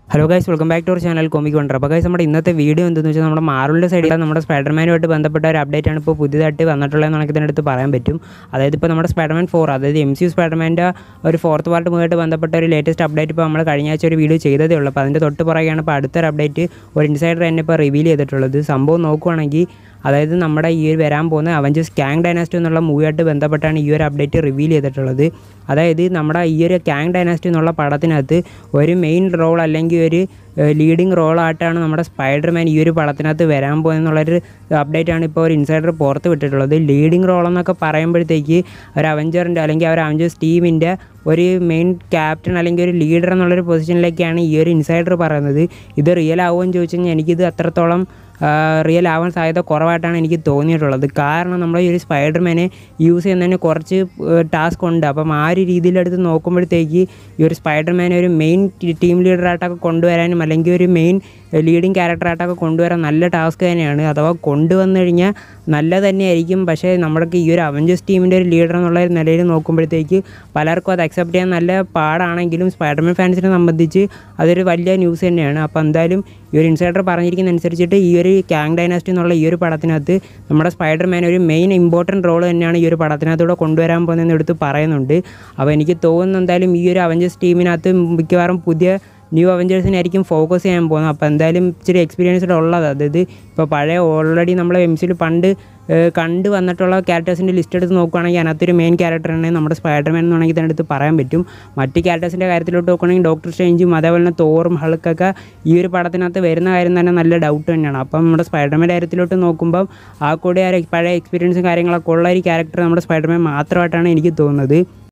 hello guys welcome back to our channel comic wonder അപ്പോൾ guys നമ്മുടെ ഇന്നത്തെ video എന്തെന്ന് വെച്ചാൽ നമ്മുടെ മാറുള്ള സൈഡിൽ നമ്മുടെ സ്പൈഡർമാനുമായിട്ട് ബന്ധപ്പെട്ട ഒരു അപ്ഡേറ്റ് ആണ് ഇപ്പോൾ പുതിയതായിട്ട് വന്നിട്ടുള്ളതെന്ന് നമുക്ക് ഇതിനടുത്ത് പറയാൻ പറ്റും അതായത് ഇപ്പോൾ നമ്മുടെ സ്പൈഡർമാൻ ഫോർ അതായത് എം സി യു സ്പൈഡർമാൻ്റെ ഒരു ഫോർത്ത് പാർട്ട് മൂവായിട്ട് ബന്ധപ്പെട്ട ഒരു ലേറ്റസ്റ്റ് അപ്ഡേറ്റ് ഇപ്പോൾ നമ്മൾ കഴിഞ്ഞ ആഴ്ച ഒരു വീഡിയോ ചെയ്തതേ ഉള്ളൂ അപ്പോൾ അതിൻ്റെ തൊട്ട് പുറകെയാണ് ഇപ്പോൾ അടുത്തൊരു അപ്ഡേറ്റ് ഒരു ഇൻസൈഡർ തന്നെ ഇപ്പോൾ റിവീൽ ചെയ്തിട്ടുള്ളത് സംഭവം നോക്കുവാണെങ്കിൽ അതായത് നമ്മുടെ ഈ ഒരു വരാൻ പോകുന്ന അവഞ്ചേഴ്സ് ക്യാങ് ഡൈനാസ്റ്റി എന്നുള്ള മൂവിയായിട്ട് ബന്ധപ്പെട്ടാണ് ഈ ഒരു അപ്ഡേറ്റ് റിവീൽ ചെയ്തിട്ടുള്ളത് അതായത് നമ്മുടെ ഈ ഒരു ക്യാങ് ഡൈനാസ്റ്റി എന്നുള്ള പടത്തിനകത്ത് ഒരു മെയിൻ റോൾ അല്ലെങ്കിൽ ഒരു ലീഡിങ് റോളായിട്ടാണ് നമ്മുടെ സ്പൈഡർമാൻ ഈ ഒരു പടത്തിനകത്ത് വരാൻ പോകുന്നതെന്നുള്ളൊരു അപ്ഡേറ്റ് ആണ് ഇപ്പോൾ ഒരു ഇൻസൈഡർ പുറത്ത് വിട്ടിട്ടുള്ളത് ലീഡിങ് റോൾ എന്നൊക്കെ പറയുമ്പോഴത്തേക്ക് ഒരു അവഞ്ചറിൻ്റെ അല്ലെങ്കിൽ ഒരു അവഞ്ചേഴ്സ് ടീമിൻ്റെ ഒരു മെയിൻ ക്യാപ്റ്റൻ അല്ലെങ്കിൽ ഒരു ലീഡർ എന്നുള്ളൊരു പൊസിഷനിലേക്കാണ് ഈ ഒരു ഇൻസൈഡർ പറയുന്നത് ഇത് റിയൽ ആവുമെന്ന് ചോദിച്ചു കഴിഞ്ഞാൽ എനിക്കിത് അത്രത്തോളം റിയൽ ആവാൻ സാധ്യത കുറവായിട്ടാണ് എനിക്ക് തോന്നിയിട്ടുള്ളത് കാരണം നമ്മൾ ഈ ഒരു സ്പൈഡർമാനെ യൂസ് ചെയ്യുന്നതിന് കുറച്ച് ടാസ്ക് ഉണ്ട് അപ്പം ആ ഒരു രീതിയിലെടുത്ത് നോക്കുമ്പോഴത്തേക്ക് ഈ ഒരു സ്പൈഡർമാനെ ഒരു മെയിൻ ടീം ലീഡറായിട്ടൊക്കെ കൊണ്ടുവരാനും അല്ലെങ്കിൽ ഒരു മെയിൻ ലീഡിങ് ക്യാരക്ടറായിട്ടൊക്കെ കൊണ്ടുവരാൻ നല്ല ടാസ്ക് തന്നെയാണ് അഥവാ കൊണ്ടുവന്നു കഴിഞ്ഞാൽ നല്ല തന്നെയായിരിക്കും പക്ഷേ നമ്മൾക്ക് ഈ ഒരു അവഞ്ചേഴ്സ് ടീമിൻ്റെ ഒരു ലീഡർ എന്നുള്ള ഒരു നിലയിൽ നോക്കുമ്പോഴത്തേക്ക് പലർക്കും അത് അക്സെപ്റ്റ് ചെയ്യാൻ നല്ല പാടാണെങ്കിലും സ്പൈഡർമാൻ ഫാൻസിനെ സംബന്ധിച്ച് അതൊരു വലിയ ന്യൂസ് തന്നെയാണ് അപ്പോൾ എന്തായാലും ഈ ഒരു ഇൻസൈഡർ പറഞ്ഞിരിക്കുന്ന അനുസരിച്ചിട്ട് ഈ ഒരു ക്യാങ് ഡൈനാസ്റ്റി എന്നുള്ള ഈ ഒരു പടത്തിനകത്ത് നമ്മുടെ സ്പൈഡർമാൻ ഒരു മെയിൻ ഇമ്പോർട്ടൻറ്റ് റോൾ തന്നെയാണ് ഈ ഒരു പടത്തിനകത്തൂടെ കൊണ്ടുവരാൻ പോകുന്നതെന്ന് എടുത്ത് പറയുന്നുണ്ട് അപ്പോൾ എനിക്ക് തോന്നുന്നു എന്തായാലും ഈ ഒരു അവഞ്ചേഴ്സ് ടീമിനകത്ത് മിക്കവാറും പുതിയ ന്യൂ അവഞ്ചേഴ്സിനായിരിക്കും ഫോക്കസ് ചെയ്യാൻ പോകുന്നത് അപ്പോൾ എന്തായാലും ഇച്ചിരി എക്സ്പീരിയൻസ്ഡ് ഉള്ളത് അതായത് ഇപ്പോൾ പഴയ ഓൾറെഡി നമ്മൾ എം സിയിൽ പണ്ട് കണ്ട് വന്നിട്ടുള്ള ക്യാരക്ടേഴ്സിൻ്റെ ലിസ്റ്റ് എടുത്ത് നോക്കുകയാണെങ്കിൽ അതിനകത്തൊരു മെയിൻ ക്യാരക്ടറാണ് നമ്മുടെ സ്പൈഡർമാൻ എന്ന് വേണമെങ്കിൽ ഇതിനടുത്ത് പറയാൻ പറ്റും മറ്റ് ക്യാരക്ടേഴ്സിൻ്റെ കാര്യത്തിലോട്ട് നോക്കുകയാണെങ്കിൽ ഡോക്ടർ സ്ട്രേഞ്ചും അതേപോലെ തന്നെ തോറും ഹൾക്കൊക്കെ ഈ ഒരു പടത്തിനകത്ത് വരുന്ന കാര്യം തന്നെ നല്ല ഡൗട്ട് തന്നെയാണ് അപ്പം നമ്മുടെ സ്പൈഡർമാൻ്റെ കാര്യത്തിലോട്ട് നോക്കുമ്പം ആ കൂടെ ആ പഴയ എക്സ്പീരിയൻസും കാര്യങ്ങളൊക്കെ ഉള്ള ഒരു ക്യാരക്ടർ നമ്മുടെ സ്പൈഡർമാൻ മാത്രമായിട്ടാണ് എനിക്ക് തോന്നുന്നത്